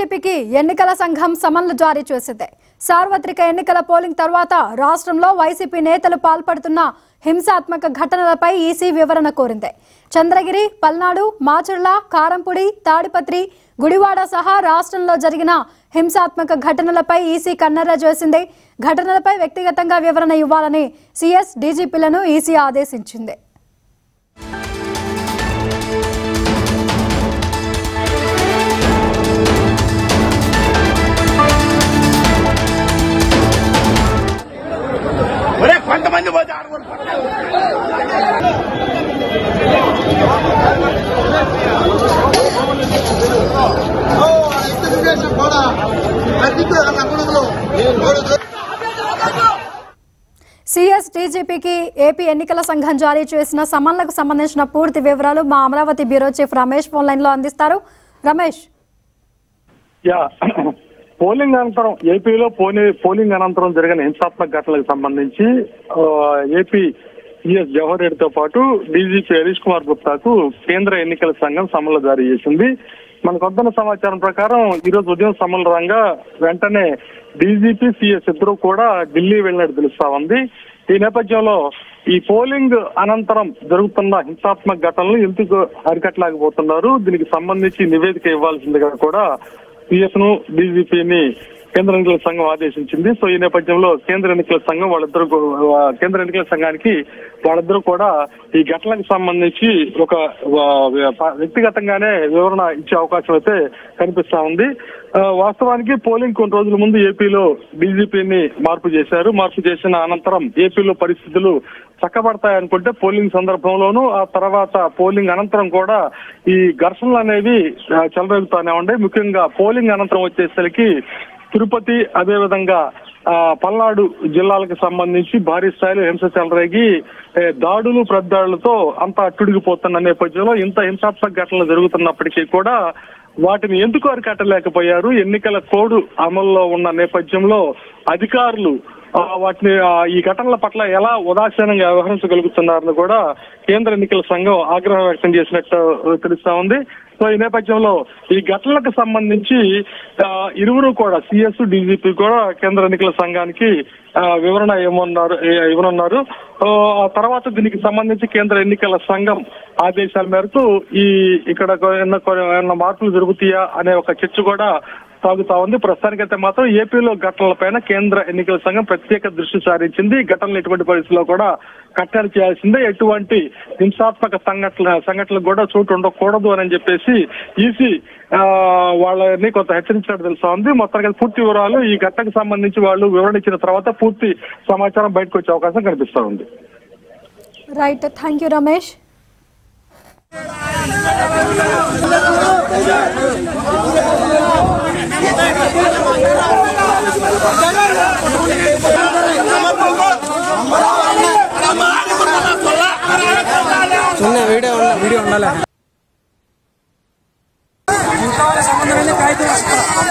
డీజీపీకి ఎన్నికల సంఘం సమన్లు జారీ చేసింది సార్వత్రిక ఎన్నికల పోలింగ్ తర్వాత రాష్ట్రంలో వైసీపీ నేతలు పాల్పడుతున్న హింసాత్మక ఘటనలపై ఈసీ వివరణ కోరింది చంద్రగిరి పల్నాడు మాచర్ల కారంపూడి తాడిపత్రి గుడివాడ సహా రాష్ట్రంలో జరిగిన హింసాత్మక ఘటనలపై ఈసీ కన్నెర్ర చేసింది ఘటనలపై వ్యక్తిగతంగా వివరణ ఇవ్వాలని సీఎస్ డీజీపీలను ఈసీ ఆదేశించింది ఒరే కొంతమంది పోతే ఆరుగురు పట్టాలి. తెలుగుదేశం కూడా అధిక నకుడులో సిఎస్ డీజీపీకి ఏపీ ఎన్నికల సంఘం జారీ చేసిన సమన్లకు సంబంధించిన పూర్తి వివరాలు మా Amaravati bureau chief Ramesh phone line లో అందిస్తారు రమేష్ యా పోలింగ్ అనంతరం ఏపీలో పోలి పోలింగ్ అనంతరం జరిగిన హింసాత్మక ఘటనలకు సంబంధించి ఆ, ఏపీ సిఎస్ జవహర్ రెడ్డితో పాటు డీజీపీ హరీష్ కుమార్ గుప్తాకు కేంద్ర ఎన్నికల సంఘం సమన్లు జారీ చేసింది మనకు వద్దన్న సమాచారం ప్రకారం ఈ రోజు ఉదయం సమన్లు రాగా వెంటనే డీజీపీ సిఎస్ ఇద్దరు కూడా ఢిల్లీ వెళ్ళినట్టు తెలుస్తా ఉంది ఈ నేపథ్యంలో ఈ పోలింగ్ అనంతరం జరుగుతున్న హింసాత్మక ఘటనలు ఎందుకు అరికట్టలేకపోతున్నారు దీనికి సంబంధించి నివేదిక ఇవ్వాల్సిందిగా కూడా సిఎస్ ను డీజీపీని కేంద్ర ఎన్నికల సంఘం ఆదేశించింది సో ఈ నేపథ్యంలో కేంద్ర ఎన్నికల సంఘం వాళ్ళిద్దరు కూ- ఆ, కేంద్ర ఎన్నికల సంఘానికి వాళ్ళిద్దరూ కూడా ఈ ఘటనకు సంబంధించి ఒక ఆ, వ్యక్తిగతంగానే వివరణ ఇచ్చే అవకాశం అయితే కనిపిస్తా ఉంది ఆ, వాస్తవానికి పోలింగ్ కొన్ని రోజుల ముందు ఏపీలో డీజీపీని మార్పు చేశారు మార్పు చేసిన అనంతరం ఏపీలో పరిస్థితులు చక్కబడతాయనుకుంటే పోలింగ్ సందర్భంలోనూ ఆ తర్వాత పోలింగ్ అనంతరం కూడా ఈ ఘర్షణలు అనేవి ఆ, చెలరేగుతానే ఉండే ముఖ్యంగా పోలింగ్ అనంతరం వచ్చేసరికి తిరుపతి అదేవిధంగా ఆ, పల్నాడు జిల్లాలకు సంబంధించి భారీ స్థాయిలో హింస చెలరేగి ఏ, దాడులు ప్రద్దాడులతో అంతా అట్టుడిగిపోతున్న నేపథ్యంలో ఇంత హింసాత్మక ఘటనలు జరుగుతున్నప్పటికీ కూడా వాటిని ఎందుకు అరికట్టలేకపోయారు ఎన్నికల కోడ్ అమల్లో ఉన్న నేపథ్యంలో అధికారులు ఆ, వాటిని ఆ, ఈ ఘటనల పట్ల ఎలా ఉదాసీనంగా వ్యవహరించగలుగుతున్నారని కూడా కేంద్ర ఎన్నికల సంఘం ఆగ్రహం వ్యక్తం చేసినట్టు తెలుస్తా ఉంది సో ఈ నేపథ్యంలో ఈ ఘటనలకు సంబంధించి ఆ, ఇరువురు కూడా సిఎస్ డీజీపీ కూడా కేంద్ర ఎన్నికల సంఘానికి ఆ, వివరణ ఇవ్వనున్నారు ఏ- ఇవ్వనున్నారు ఆ, ఆ తర్వాత దీనికి సంబంధించి కేంద్ర ఎన్నికల సంఘం ఆదేశాల మేరకు ఈ ఇక్కడ ఏమన్నా కొన్ని- ఏమన్నా మార్పులు జరుగుతాయా అనే ఒక చర్చ కూడా సాగుతా ఉంది ప్రస్తుతానికైతే మాత్రం ఏపీలో ఘటనలపైన కేంద్ర ఎన్నికల సంఘం ప్రత్యేక దృష్టి సారించింది ఘటనలు ఎటువంటి పరిస్థితుల్లో కూడా కట్టడి చేయాల్సిందే ఎటువంటి హింసాత్మక సంఘటన సంఘటనలకు కూడా చోటు ఉండకూడదు అని చెప్పేసి ఈసీ వాళ్ళని కొంత హెచ్చరించినట్టు తెలుసా ఉంది మొత్తానికి పూర్తి వివరాలు ఈ ఘటనకు సంబంధించి వాళ్ళు వివరణ ఇచ్చిన తర్వాత పూర్తి సమాచారం బయటకు వచ్చే అవకాశం కనిపిస్తా ఉంది రైట్ థ్యాంక్ యూ రమేష్ ಸುಮ್ಮನೆ ವಿಡಿಯೋ ವಿಡಿಯೋ ಉಂಡಲ್ಲ ಸಂಬಂಧ ಕಾಯ್ದೆ